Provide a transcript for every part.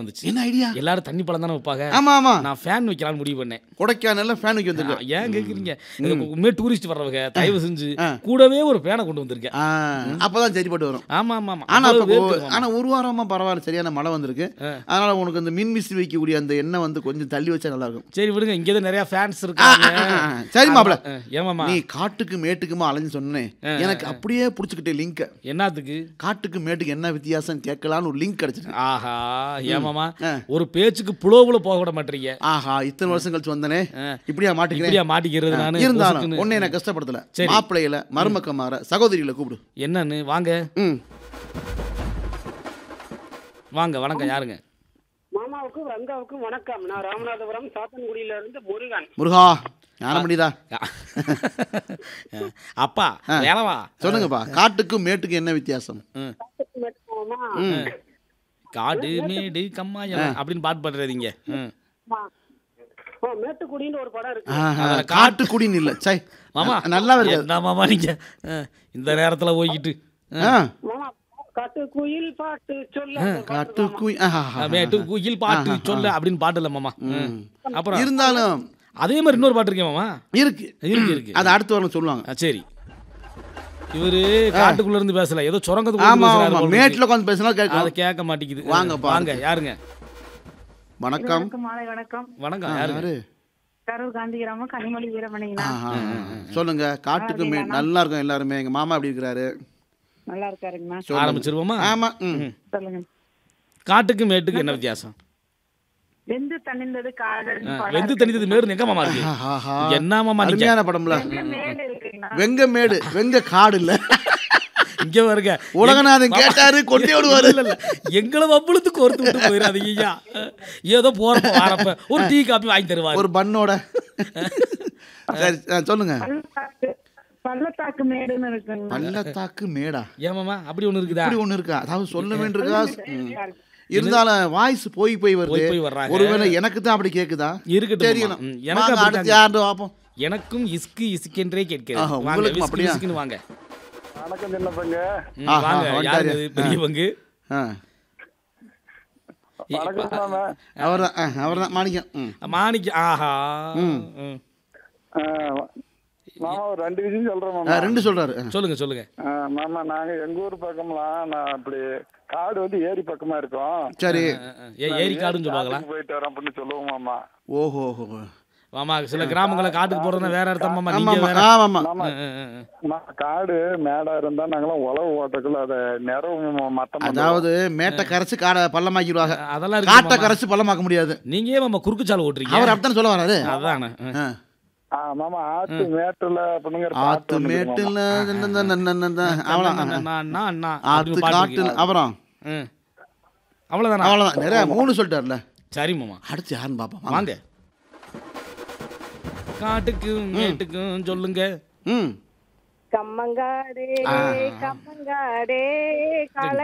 வந்துச்சு என்ன ஐடியா எல்லாரும் தண்ணி பழம் தானே வைப்பாங்க ஆமா ஆமா நான் ஃபேன் வைக்கலாம்னு முடிவு பண்ணேன் கொடைக்கானல்ல ஃபேன் வைக்க வந்திருக்கேன் ஆ, ஏன் கேக்குறீங்க உண்மையே டூரிஸ்ட் வர்றவங்க தயவு செஞ்சு ஆ. கூடவே ஒரு ஃபேனை கொண்டு வந்திருக்கேன் ஆ, அப்பதான் சரிப்பட்டு வரும் ஆமா ஆமா ஆமா ஆனா அவ்வளவு இப்ப வேர்க்குது மாமா. ஆனா ஒரு வாரமா பரவாயில்ல சரியான மழை வந்திருக்கு ஆ. அதனால உனக்கு அந்த மின் விசிறி வைக்கக்கூடிய அந்த எண்ணெய் வந்து கொஞ்சம் தள்ளி வச்சா நல்லா இருக்கும் சரி விடுங்க இங்கே தான் நிறைய ஃபேன்ஸ் ஆ, இருக்காங்க ஆ, ஆ, ஆ. சரி மாப்பிள ஆ, ஏமாமா நீ காட்டுக்கு மேட்டுக்குமா அலைஞ்சு சொன்னேன் எனக்கு அப்படியே புடிச்சுக்கிட்டே லிங்க் என்னத்துக்கு காட்டுக்கு மேட்டுக்கு என்ன வித்தியாசம் கேட்கலான்னு ஒரு லிங்க் கிடைச்சிருக்கு ஆஹா ஏமாமா ஆ. ஒரு பேச்சுக்கு புலோவுல போக விட மாட்டீங்க ஆஹா இத்தனை வருஷம் கழிச்சு வந்தனே ஆ. இப்படியா மாட்டிக்கிறேன் இப்படியா மாட்டிக்கிறது நானு இருந்தாலும் பொசுக்குன்னு. உன்னை நான் கஷ்டப்படுத்தல சரி. மாப்பிள்ளையில மருமக்கமார சகோதரிகளை கூப்பிடு என்னன்னு வாங்க ம் வாங்க வணக்கம் யாருங்க மாமாவுக்கும் ரங்காவுக்கும் வணக்கம் நான் ராமநாதபுரம் சாத்தன்குடியில இருந்து முருகன் முருகா ஞானம் பண்ணிதா அப்பா வேலவா சொல்லுங்கப்பா காட்டுக்கும் மேட்டுக்கும் என்ன வித்தியாசம் ம். மாமா காடு மேடு கம்மாயம் அப்படின்னு பாட்டு பாடுறீங்க ம். ஓ, மேட்டுக்குடின்னு ஒரு படம் இருக்கு ஆஹா, அதுல காட்டுக்குடின்னு இல்ல சை மாமா நல்லா இருக்கு என்ன மாமா நீங்க ஆ, இந்த நேரத்துல போய்கிட்டு ஆ, மாமா காட்டு குயில் பாட்டு சொல்ல காட்டுக்குய் ஆஹா, ஆஹா. மேட்டு குயில் பாட்டு சொல்ல அப்படின்னு பாட்டு இல்ல மாமா ம். அப்புறம் இருந்தாலும் அதே மாதிரி இன்னொரு பாட்டு இருக்கே மாமா இருக்கு இருக்கு இருக்கு அது அடுத்து வரணும் சொல்லுவாங்க ஆ, சரி இவரு காட்டுக்குள்ள இருந்து பேசல ஏதோ சுரங்கத்துக்குள்ள ஆமா இருந்து பேசுறாரு ஆமா போல இருக்கு. மேட்ல உட்காந்து பேசினா அதை கேட்கும் கேட்க மாட்டேங்குது வாங்கப்பா. வாங்க யாருங்க வணக்கம் மாலை வணக்கம் வணக்கம் யாருங்க யாரு கரூர் காந்திகிராமம் கனிமொழி வீரமணிங்கண்ணா ஆஹா, சொல்லுங்க காட்டுக்கு மே நல்லா இருக்கும் எல்லாருமே எங்க மாமா எப்படி இருக்கிறாரு நல்லா இருக்காருங்கண்ணா சொல்லுங்க. ஆரம்பிச்சிருவோமா ஆமா ம். சொல்லுங்க காட்டுக்கு மேட்டுக்கு என்ன வித்தியாசம் வெந்து தணிந்தது காதல் ஆ, வெந்து தனித்தது மேடு எங்க மாமா இருக்கு ஆஹா. என்ன மாமா நீங்க அருமையான படம்ல மேடு இருக்குங்கண்ணா வெங்க மேடு வெங்க காடு இல்ல இங்க வருங்க உலகநாதன் கேட்டாரு கொண்டே விடுவாரு இல்ல இல்ல எங்களை வம்பளுத்து கோர்த்து விட்டு போயிடாதீங்க ஐயா ஏதோ போறப்ப வாரப்ப ஒரு டீ காபி வாங்கி தருவாரு ஒரு பண்ணோட சரி ஆ, சொல்லுங்க பள்ளத்தாக்கு பள்ளத்தாக்கு மேடுன்னு இருக்குங்கண்ணா பள்ளத்தாக்கு மேடா ஏமாமா அப்படி ஒண்ணு இருக்குதா இப்படி ஒண்ணு இருக்கா அதாவது சொல்ல வேண்டியிருக்கா ம். இருந்தாலும் வாய்ஸ் போய் போய் வருது போய் போய் வர்றாங்க. ஒருவேளை எனக்கு தான் அப்படி கேக்குதா இருக்கட்டும் மாமா. தெரியணும் ம், எனக்கு வாங்க, அப்படி அடுத்து யாரு பார்ப்போம் எனக்கும் இஸ்கு இஸ்கென்றே கேட்கிறது ஆஹா, வாங்க உங்களுக்கும் விஸ்கு அப்படியா? விஸ்குன்னு வாங்க வணக்கம் சின்ன பங்க ம், ஆஹா, வாங்க வந்துட்டாரு. யாரு இது? பெரிய பங்கு ஆ வணக்கம் மாமா அவர்தான் ஆ, அவர்தான் மாணிக்கம் ம் மாணிக்க ஆஹா ம். ம். மாமா ஒரு ரெண்டு விஷயம் சொல்றேன் ஆ, மாமா ரெண்டு சொல்றாரு ஆ. சொல்லுங்க சொல்லுங்க ஆ, மாமா நாங்க எங்க ஊர் பக்கம்லாம் நான் அப்படி காடு வந்து ஏரி பக்கமா இருக்கோம் சரி ஆ, ஆ. ஏ ஏரி காடுன்னு சொல்லுவாங்களா காட்டுக்கு போயிட்டு வரேன் அப்படின்னு சொல்லுவோம் மாமா ஓஹோ ஓஹோ மாமா சில கிராமங்களை காட்டுக்கு போறதுனா வேற இடத்த மாமா ஆமா நீங்க ஆமா வேற ஆமா மாமா ஆ, ஆ, ஆ. மா- காடு மேடா இருந்தா நாங்களாம் உழவு ஓட்டக்குள்ள அதை நிறவு மட்டம் பண்ணுவோம். அதாவது மேட்டை கரைச்சு காடை பள்ளமாக்கிடுவாங்க அதெல்லாம் இருக்கு காட்டை மாமா. கரைச்சு பள்ளமாக்க முடியாது நீங்க ஏன் மாமா குறுக்கு சாலை ஓட்டுறீங்க அவர் அப்படித்தான் சொல்ல வராரு அதானே ஆ. ஆ. ஆ, மாமா ஆத்து மேட்டுல அப்படிங்கிற பாட்டு ஆத்து ஒண்ணு இருக்கு மாமா. மேட்டுல ந- ந- ந- ந- ந- ந- அவ்வளவுதான் அண்ணா, அண்ணா, அண்ணா ஆத்து அப்படின்னு பாட்டு காட்டுல இருக்கு. அப்புறம் ம். அவ்வளவுதானா அவ்வளவுதான் நிறைய மூணு சொல்லிட்டார்ல சரி மாமா அடுத்து யாருன்னு பாப்போம் வாங்க. வாங்க காட்டுக்கும் மேட்டுக்கும் சொல்லுங்க ம் கம்மங்காடே கம்மங்காடே களை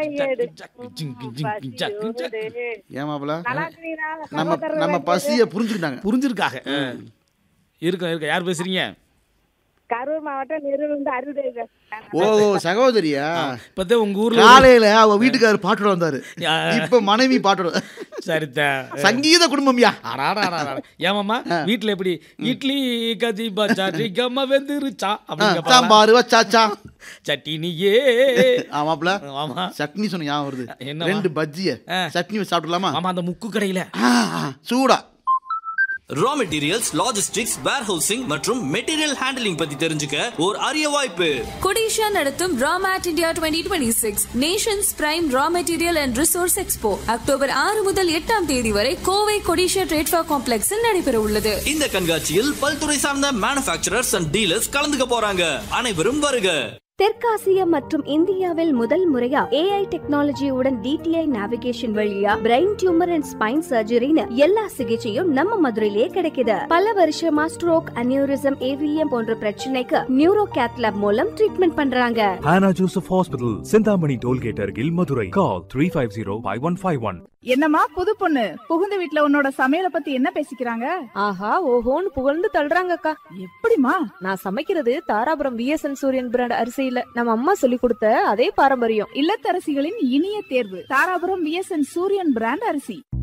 எடுத்து ஏன் மாப்பிள நல்லா இருக்கிறீங்களா? நம்ம சகோதரர் நம்ம பசிய புரிஞ்சுக்கிட்டாங்க புரிஞ்சிருக்காக இருக்க இருக்க யார் பேசுறீங்க கரூர் மாவட்டம் நெருவிலிருந்து அருள்தேவி பேசுறேன். ஓ சகோதரியா இப்பதான் உங்க ஊர்ல காலையில அவ வீட்டுக்காரர் பாட்டோட வந்தாரு யா. இப்ப மனைவி பாட்டோட சரித்த சங்கீத குடும்பம்யா ஏமாமா வீட்டுல எப்படி இட்லி கதி பச்சாச்சி கம்ம வெந்துருச்சா அப்படின்னு கேட்பாங்களா? சாம்பார் வச்சாச்சா சட்டினியே ஆமாப்ல ஆமா சட்னி சொன்ன ஞாபகம் வருது என்னவா? ரெண்டு பஜ்ஜிய ஆ. சட்னி வச்சு சாப்பிடலாமா ஆமா அந்த முக்கு கடையில ஆ, ஆ, சூடா ரா மெட்டீரியல்ஸ் லாஜிஸ்டிக்ஸ் வேர்ஹவுசிங் மற்றும் மெட்டீரியல் ஹேண்டலிங் பத்தி தெரிஞ்சுக்க ஒரு அரிய வாய்ப்பு கொடிஷா நடத்தும் ராமேட் India twenty twenty six nations prime raw material and resource expo October ஆறு முதல் எட்டாம் தேதி வரை கோவை கொடிஷா ட்ரேட்ஃபா காம்ப்ளெக்ஸில் நடைபெற உள்ளது இந்த கண்காட்சியில் பல்துறை சார்ந்த மேனுஃபேக்சரர்ஸ் அண்ட் டீலர்ஸ் கலந்துக்க போறாங்க அனைவரும் வருக தெற்காசியா மற்றும் இந்தியாவில் முதல் முறையா ஏஐ டெக்னாலஜியுடன் டிடிஐ நேவிகேஷன் வழியா பிரெயின் டியூமர் அண்ட் ஸ்பைன் சர்ஜரின்னு எல்லா சிகிச்சையும் நம்ம மதுரையிலேயே கிடைக்குது பல வருஷமா ஸ்ட்ரோக் அனியூரிசம் ஏவிஎம் போன்ற பிரச்சனைக்கு நியூரோ கேத்லாப் மூலம் ட்ரீட்மெண்ட் பண்றாங்க Hannah Joseph Hospital, Sindhamani Tollgate Argil, Madurai. Call 350-5151. என்னம்மா புது பொண்ணு புகுந்த வீட்ல உன்னோட சமையல பத்தி என்ன பேசிக்கிறாங்க ஆஹா ஓஹோன்னு புகழ்ந்து தள்ளுறாங்கக்கா எப்படிமா நான் சமைக்கிறது தாராபுரம் விஎஸ்என் சூரியன் பிராண்ட் அரிசியில நம்ம அம்மா சொல்லி கொடுத்த அதே பாரம்பரியம் இல்லத்தரசிகளின் இனிய தேர்வு தாராபுரம் விஎஸ்என் சூரியன் பிராண்ட் அரிசி